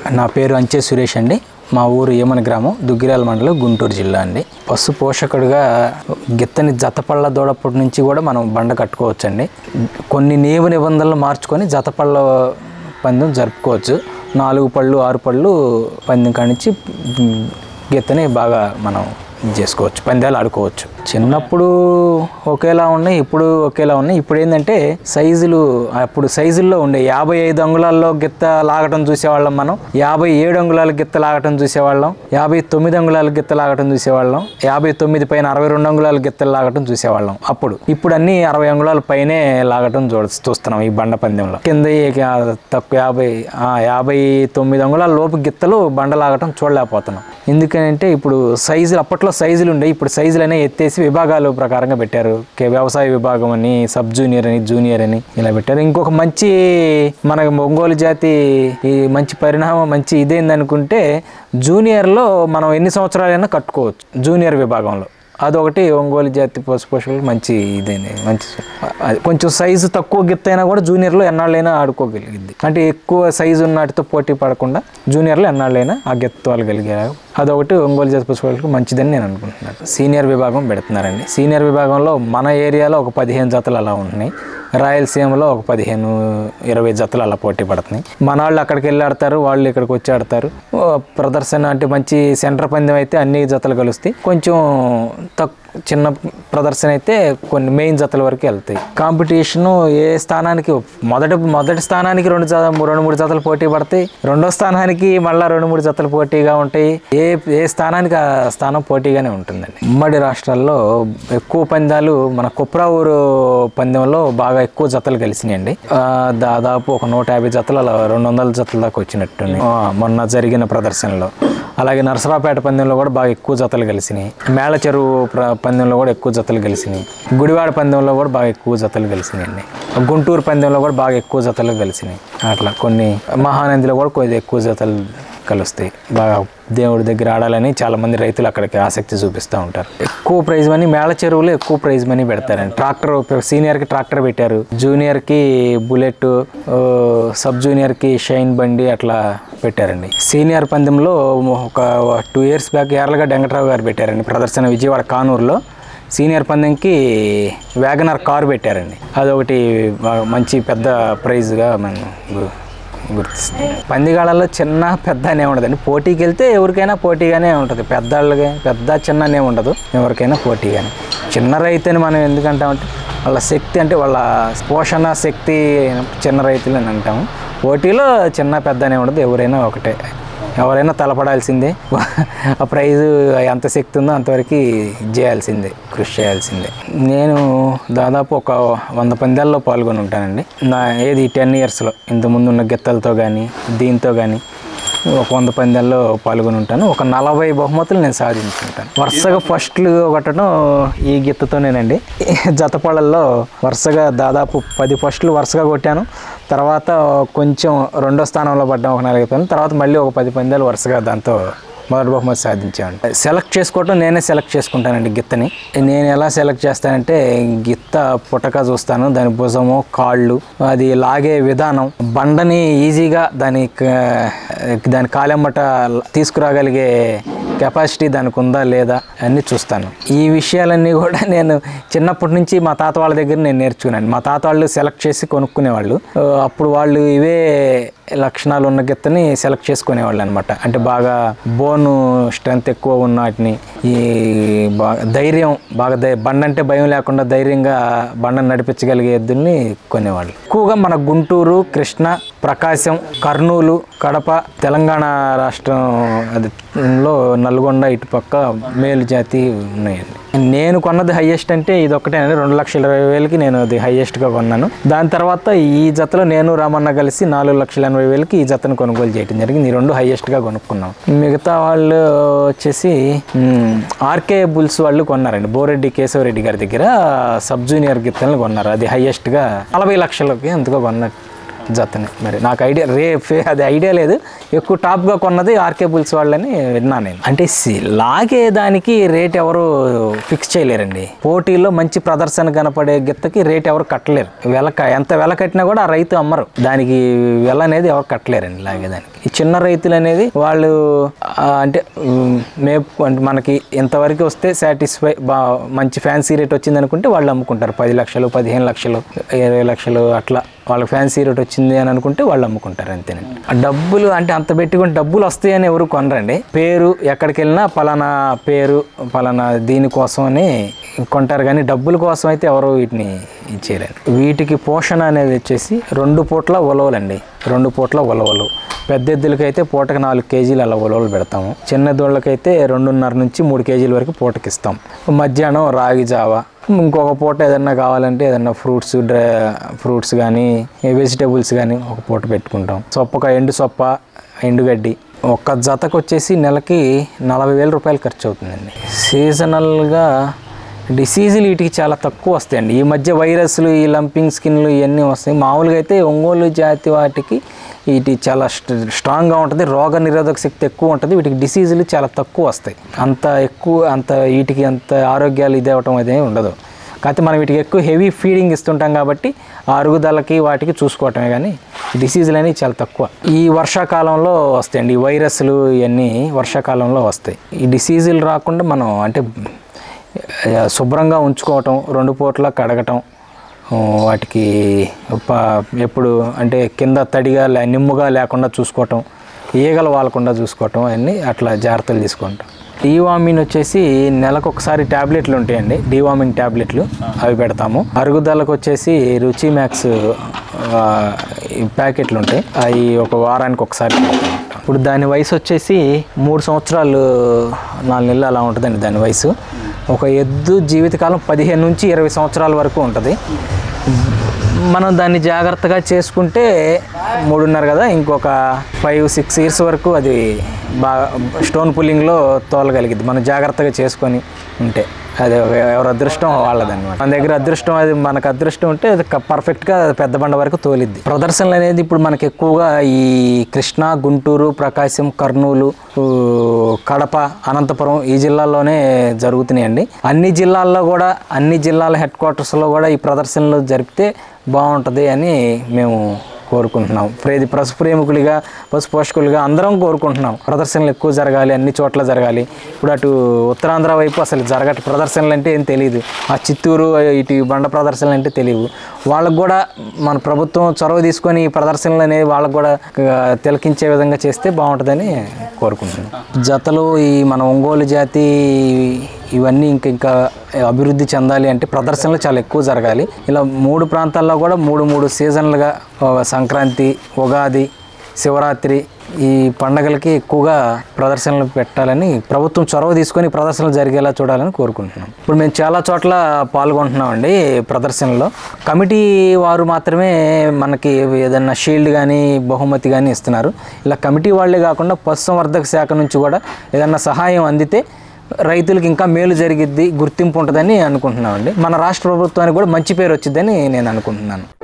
నా పేరు అంచే సురేష్ అండి మా ఊరు ఏమన గ్రామం దుగ్గిరాల మండలం గుంటూరు జిల్లా అండి పశు పోషకుడిగా గిత్తని జతపళ్ళ దూడప్పటి నుంచి కూడా మనం బండ కట్టుకోవచ్చండి కొన్ని నియమ నిబంధనలు మార్చుకొని జతపళ్ళ పందెం జరుపుకోవచ్చు నాలుగు పళ్ళు ఆరు పళ్ళు పందెం కానించి గిత్తని బాగా మనం ఇది చేసుకోవచ్చు పందాలు ఆడుకోవచ్చు చిన్నప్పుడు ఒకేలా ఉన్నాయి ఇప్పుడు ఒకేలా ఉన్నాయి ఇప్పుడు ఏంటంటే సైజులు అప్పుడు సైజుల్లో ఉండే యాభై ఐదు అంగుళాల్లో గిత్త లాగటం చూసేవాళ్ళం మనం యాభై ఏడు అంగుళాల గిత్త లాగటం చూసేవాళ్ళం యాభై తొమ్మిది అంగుళాల గిత్త లాగటం చూసేవాళ్ళం యాభై తొమ్మిది పైన అరవై రెండు అంగుళాల గిత్తలు లాగటం చూసేవాళ్ళం అప్పుడు ఇప్పుడు అన్ని అరవై అంగుళాల పైనే లాగటం చూడ చూస్తున్నాం ఈ బండ పందెంలో కింద ఈ తక్కువ యాభై ఆ, యాభై తొమ్మిది అంగుళాల లోపు గిత్తలు బండ లాగటం చూడలేకపోతున్నాం ఎందుకంటే ఇప్పుడు సైజులు అప్పట్లో సైజులు ఉండే ఇప్పుడు సైజులు అనేవి ఎత్తేసి విభాగాలు ప్రకారంగా పెట్టారు కే- వ్యవసాయ విభాగం అని సబ్ జూనియర్ అని జూనియర్ అని ఇలా పెట్టారు ఇంకొక మంచి మన ఒంగోలు జాతి ఈ మంచి పరిణామం మంచి ఇదేందనుకుంటే జూనియర్లో మనం ఎన్ని సంవత్సరాలైనా కట్టుకోవచ్చు జూనియర్ విభాగంలో అదొకటి ఒంగోలు జాతి పశు పోషకులకు మంచి ఇదేనే మంచి అది కొంచెం సైజు తక్కువ గిత్త అయినా కూడా జూనియర్లో ఎన్నాళ్ళైనా ఆడుకోగలిగింది అంటే ఎక్కువ సైజు ఉన్నటితో పోటీ పడకుండా జూనియర్లో ఎన్నాళ్ళైనా ఆ గిత్త వాళ్ళగలిగారు అదొకటి ఒంగోలు జాతి పశు పోషకులకు మంచిదని నేను అనుకుంటున్నాను సీనియర్ విభాగం పెడుతున్నారండి సీనియర్ విభాగంలో మన ఏరియాలో ఒక పదిహేను జతలు అలా ఉన్నాయి రాయలసీమలో ఒక పదిహేను ఇరవై జతలు అలా పోటీ పడుతున్నాయి మన వాళ్ళు అక్కడికి వెళ్ళి ఆడతారు వాళ్ళు ఇక్కడికి వచ్చి ఆడతారు ఓ, ప్రదర్శన అంటే మంచి సెంటర్ పందెం అయితే అన్ని జతలు కలుస్తాయి కొంచెం తక్కువ చిన్న ప్రదర్శన అయితే కొన్ని మెయిన్ జతల వరకు వెళ్తాయి కాంపిటీషన్ ఏ స్థానానికి మొదటి మొదటి స్థానానికి రెండు జత రెండు మూడు జతలు పోటీ పడతాయి రెండో స్థానానికి మళ్ళీ రెండు మూడు జతలు పోటీగా ఉంటాయి ఏ ఏ స్థానానికి ఆ స్థానం పోటీగానే ఉంటుందండి ఉమ్మడి రాష్ట్రాల్లో ఎక్కువ పందాలు మన కుప్రావూరు పందెంలో బాగా ఎక్కువ జతలు కలిసినాయండి ఆ, దాదాపు ఒక నూట యాభై జతలు అలా రెండు వందల జతల దాకా వచ్చినట్టున్నాయి ఆ, మొన్న జరిగిన ప్రదర్శనలో అలాగే నరసరావుపేట పందెంలో కూడా బాగా ఎక్కువ జతలు కలిసినాయి మేళ చెరువు ప్ర- పందెంలో కూడా ఎక్కువ జతలు కలిసినాయి గుడివాడ పందెంలో కూడా బాగా ఎక్కువ జతలు కలిసినాయండి గుంటూరు పందెంలో కూడా బాగా ఎక్కువ జతలు కలిసినాయి అట్లా కొన్ని మహానందిలో కూడా కొద్దిగా ఎక్కువ జతలు కలుస్తాయి బాగా దేవుడి దగ్గర ఆడాలని చాలా మంది రైతులు అక్కడికి ఆసక్తి చూపిస్తూ ఉంటారు ఎక్కువ ప్రైజ్ మనీ మేళ చెరువులో ఎక్కువ ప్రైజ్ మనీ పెడతారండి ట్రాక్టర్ సీనియర్కి ట్రాక్టర్ పెట్టారు జూనియర్కి బుల్లెట్ ఆ, సబ్ జూనియర్కి షైన్ బండి అట్లా పెట్టారండి సీనియర్ పందెంలో ఒక two years back Yarlagadda Venkatrao గారు పెట్టారండి ప్రదర్శన విజయవాడ కానూరులో సీనియర్ పందెంకి వ్యాగనర్ కారు పెట్టారండి అదొకటి బాగా మంచి పెద్ద ప్రైజ్గా మనం గు- గుర్తిస్తుంది పందిగాళ్ళలో చిన్న పెద్ద అనే ఉండదండి పోటీకి వెళ్తే ఎవరికైనా పోటీగానే ఉంటుంది పెద్దవాళ్ళకి పెద్ద చిన్న అనే ఉండదు ఎవరికైనా పోటీగానే చిన్న రైతుని మనం ఎందుకంటామంటే వాళ్ళ శక్తి అంటే వాళ్ళ పోషణ శక్తి చిన్న రైతులు అని అంటాము పోటీలో చిన్న పెద్ద అనే ఉండదు ఎవరైనా ఒకటే ఎవరైనా తలపడాల్సిందే ఆ ప్రైజు ఎంత శక్తి ఉందో అంతవరకు చేయాల్సిందే కృషి చేయాల్సిందే నేను దాదాపు ఒక వంద పందాల్లో పాల్గొని ఉంటానండి నా ఏది టెన్ ఇయర్స్లో ఇంతకుముందు ఉన్న గిత్తలతో కానీ దీంతో కానీ ఒక వంద పందాల్లో పాల్గొని ఉంటాను ఒక నలభై బహుమతులు నేను సాధించుకుంటాను వరుసగా ఫస్ట్లు కొట్టడం ఈ గిత్తతోనేనండి జతపళ్ళల్లో వరుసగా దాదాపు పది ఫస్ట్లు వరుసగా కొట్టాను తర్వాత కొంచెం రెండో స్థానంలో పడ్డాం ఒక నాలుగు పందాలు తర్వాత మళ్ళీ ఒక పది పందాలు వరుసగా దాంతో మొదటి బహుమతి సాధించామండి సెలెక్ట్ చేసుకోవటం నేనే సెలెక్ట్ చేసుకుంటానండి గిత్తని నేను ఎలా సెలెక్ట్ చేస్తానంటే గిత్త పుటక చూస్తాను దాని భుజము కాళ్ళు అది లాగే విధానం బండని ఈజీగా దాని క- దాని కాలెమ్మట తీసుకురాగలిగే కెపాసిటీ దానికి ఉందా లేదా అన్నీ చూస్తాను ఈ విషయాలన్నీ కూడా నేను చిన్నప్పటి నుంచి మా తాత వాళ్ళ దగ్గర నేను నేర్చుకున్నాను మా తాత వాళ్ళు సెలెక్ట్ చేసి కొనుక్కునేవాళ్ళు ఆ, అప్పుడు వాళ్ళు ఇవే లక్షణాలు ఉన్న గిత్తని సెలెక్ట్ చేసుకునేవాళ్ళు అనమాట అంటే బాగా బోను స్ట్రెంత్ ఎక్కువ ఉన్న వాటిని ఈ బాగా ధైర్యం బాగా ధై బండ అంటే భయం లేకుండా ధైర్యంగా బండను నడిపించగలిగే ఎద్దుల్ని కొనేవాళ్ళు ఎక్కువగా మన గుంటూరు కృష్ణ ప్రకాశం కర్నూలు కడప తెలంగాణ రాష్ట్రం అది లో నల్గొండ ఇటుపక్క మేలు జాతి ఉన్నాయండి నేను కొన్నది హైయెస్ట్ అంటే ఇది ఒకటేనండి రెండు లక్షల ఇరవై వేలకి నేను అది హైయెస్ట్గా కొన్నాను దాని తర్వాత ఈ జతలో నేను రామన్న కలిసి నాలుగు లక్షల ఎనభై వేలకి ఈ జతను కొనుగోలు చేయడం జరిగింది ఈ రెండు హైయెస్ట్గా కొనుక్కున్నాం మిగతా వాళ్ళు వచ్చేసి మ్, ఆర్కే బుల్స్ వాళ్ళు కొన్నారండి బోరెడ్డి కేశవరెడ్డి గారి దగ్గర సబ్ జూనియర్ గిత్తలను కొన్నారు అది హైయెస్ట్గా నలభై లక్షలకి ఎంతగా కొన్నట్టు జతని మరి నాకు ఐడియా రే ఫే- అది ఐడియా లేదు ఎక్కువ టాప్గా కొన్నది ఆర్కే బుల్స్ వాళ్ళని విన్నాను నేను అంటే సి- లాగే దానికి రేట్ ఎవరు ఫిక్స్ చేయలేరండి పోటీల్లో మంచి ప్రదర్శన కనపడే గిత్తకి రేట్ ఎవరు కట్టలేరు వెల క- ఎంత వెల కట్టినా కూడా ఆ రైతు అమ్మరు దానికి వెల అనేది ఎవరు కట్టలేరండి లాగేదానికి ఈ చిన్న రైతులు అనేది వాళ్ళు ఆ, అంటే ఉమ్, మేపు అంటే మనకి ఇంతవరకు వస్తే సాటిస్ఫై బా మంచి ఫ్యాన్సీ రేట్ వచ్చింది అనుకుంటే వాళ్ళు అమ్ముకుంటారు పది లక్షలు పదిహేను లక్షలు ఇరవై లక్షలు అట్లా వాళ్ళకి ఫ్యాన్సీ రేట్ వచ్చింది అని అనుకుంటే వాళ్ళు అమ్ముకుంటారు అంతేనండి ఆ డబ్బులు అంటే అంత పెట్టుకుని డబ్బులు వస్తాయని ఎవరు కొనరండి పేరు ఎక్కడికి వెళ్ళినా పలానా పేరు పలానా దీనికోసం అని కొంటారు కానీ డబ్బుల కోసం అయితే ఎవరు వీటిని ఇచ్చేయలేరు వీటికి పోషణ అనేది వచ్చేసి రెండు పూట్ల ఉలవలండి రెండు పూట్ల ఉలవలు పెద్ద ఎద్దులకైతే పూటకి నాలుగు కేజీలు అలా ఉలవలు పెడతాము చిన్న దూళ్ళకైతే రెండున్నర నుంచి మూడు కేజీల వరకు పూటకి ఇస్తాం మధ్యాహ్నం రాగి జావ ఇంకొక పూట ఏదన్నా కావాలంటే ఏదన్నా ఫ్రూట్స్ డ్రై ఫ్రూట్స్ కానీ వెజిటేబుల్స్ కానీ ఒక పూట పెట్టుకుంటాం సొప్పక ఎండు సొప్ప ఎండుగడ్డి ఒక్క జతకు వచ్చేసి నెలకి నలభై వేల రూపాయలు ఖర్చు అవుతుందండి సీజనల్గా డిసీజులు వీటికి చాలా తక్కువ వస్తాయండి ఈ మధ్య వైరస్లు ఈ లంపింగ్ స్కిన్లు ఇవన్నీ వస్తాయి మామూలుగా అయితే ఒంగోలు జాతి వాటికి వీటి చాలా స్ట- స్ట్రాంగ్గా ఉంటుంది రోగ నిరోధక శక్తి ఎక్కువ ఉంటుంది వీటికి డిసీజులు చాలా తక్కువ వస్తాయి అంత ఎక్కువ అంత వీటికి అంత ఆరోగ్యాలు ఇది అవ్వటం అదే ఉండదు కాకపోతే మనం వీటికి ఎక్కువ హెవీ ఫీడింగ్ ఇస్తుంటాం కాబట్టి ఆ అరుగుదలకి వాటికి చూసుకోవటమే కానీ డిసీజులు అనేవి చాలా తక్కువ ఈ వర్షాకాలంలో వస్తాయండి ఈ వైరస్లు ఇవన్నీ వర్షాకాలంలో వస్తాయి ఈ డిసీజులు రాకుండా మనం అంటే ఆ, శుభ్రంగా ఉంచుకోవటం రెండు పూట్ల కడగటం ఆ, వాటికి ప- ఎప్పుడు అంటే కింద తడిగా లే నిమ్ముగా లేకుండా చూసుకోవటం ఈగలు వాలకుండా చూసుకోవటం అన్నీ అట్లా జాగ్రత్తలు తీసుకుంటాం డీవామిన్ వచ్చేసి నెలకు ఒకసారి ట్యాబ్లెట్లు ఉంటాయండి డీవామిన్ ట్యాబ్లెట్లు అవి పెడతాము అరుగుదలకు వచ్చేసి రుచి మ్యాక్స్ ఆ, ఈ ప్యాకెట్లు ఉంటాయి అవి ఒక వారానికి ఒకసారి పెడతాం. ఇప్పుడు దాని వయసు వచ్చేసి మూడు సంవత్సరాలు నాలుగు నెలలు అలా ఉంటుందండి దాని వయసు ఒక ఎద్దు జీవితకాలం పదిహేను నుంచి ఇరవై సంవత్సరాల వరకు ఉంటుంది మనం దాన్ని జాగ్రత్తగా చేసుకుంటే మూడున్నర కదా ఇంకొక ఫైవ్ సిక్స్ ఇయర్స్ వరకు అది బాగా స్టోన్ పుల్లింగ్లో తోలగలిగింది మనం జాగ్రత్తగా చేసుకొని ఉంటే అది ఎవరి అదృష్టం వాళ్ళదన్నమాట మన దగ్గర అదృష్టం అది మనకు అదృష్టం ఉంటే అది క- పర్ఫెక్ట్గా పెద్ద బండ వరకు తోలిద్ది ప్రదర్శనలు అనేది ఇప్పుడు మనకి ఎక్కువగా ఈ కృష్ణా గుంటూరు ప్రకాశం కర్నూలు ఊ, కడప అనంతపురం ఈ జిల్లాల్లోనే జరుగుతున్నాయండి అన్ని జిల్లాల్లో కూడా అన్ని జిల్లాల హెడ్ క్వార్టర్స్లో కూడా ఈ ప్రదర్శనలు జరిపితే బాగుంటుంది అని మేము కోరుకుంటున్నాం ప్రేది పశు ప్రేమికులుగా పశు పోషకులుగా అందరం కోరుకుంటున్నాం ప్రదర్శనలు ఎక్కువ జరగాలి అన్ని చోట్ల జరగాలి ఇప్పుడు అటు ఉత్తరాంధ్ర వైపు అసలు జరగట ప్రదర్శనలు అంటే ఏం తెలియదు ఆ చిత్తూరు ఇటు బండ ప్రదర్శనలు అంటే తెలియవు వాళ్ళకు కూడా మన ప్రభుత్వం చొరవ తీసుకొని ఈ ప్రదర్శనలు అనేవి వాళ్ళకు కూడా ఆ, తిలకించే విధంగా చేస్తే బాగుంటుందని కోరుకుంటున్నాం జతలు ఈ మన ఒంగోలు జాతి ఇవన్నీ ఇంకా ఇంకా అభివృద్ధి చెందాలి అంటే ప్రదర్శనలు చాలా ఎక్కువ జరగాలి ఇలా మూడు ప్రాంతాల్లో కూడా మూడు మూడు సీజన్లుగా ఒక సంక్రాంతి ఉగాది శివరాత్రి ఈ పండగలకి ఎక్కువగా ప్రదర్శనలు పెట్టాలని ప్రభుత్వం చొరవ తీసుకొని ప్రదర్శనలు జరిగేలా చూడాలని కోరుకుంటున్నాం ఇప్పుడు మేము చాలా చోట్ల పాల్గొంటున్నామండి ప్రదర్శనలో కమిటీ వారు మాత్రమే మనకి ఏదన్నా షీల్డ్ కానీ బహుమతి కానీ ఇస్తున్నారు ఇలా కమిటీ వాళ్ళే కాకుండా పశుసంవర్ధక శాఖ నుంచి కూడా ఏదన్నా సహాయం అందితే రైతులకు ఇంకా మేలు జరిగిద్ది గుర్తింపు ఉంటుందని అనుకుంటున్నామండి మన రాష్ట్ర ప్రభుత్వానికి కూడా మంచి పేరు వచ్చిందని నేను అనుకుంటున్నాను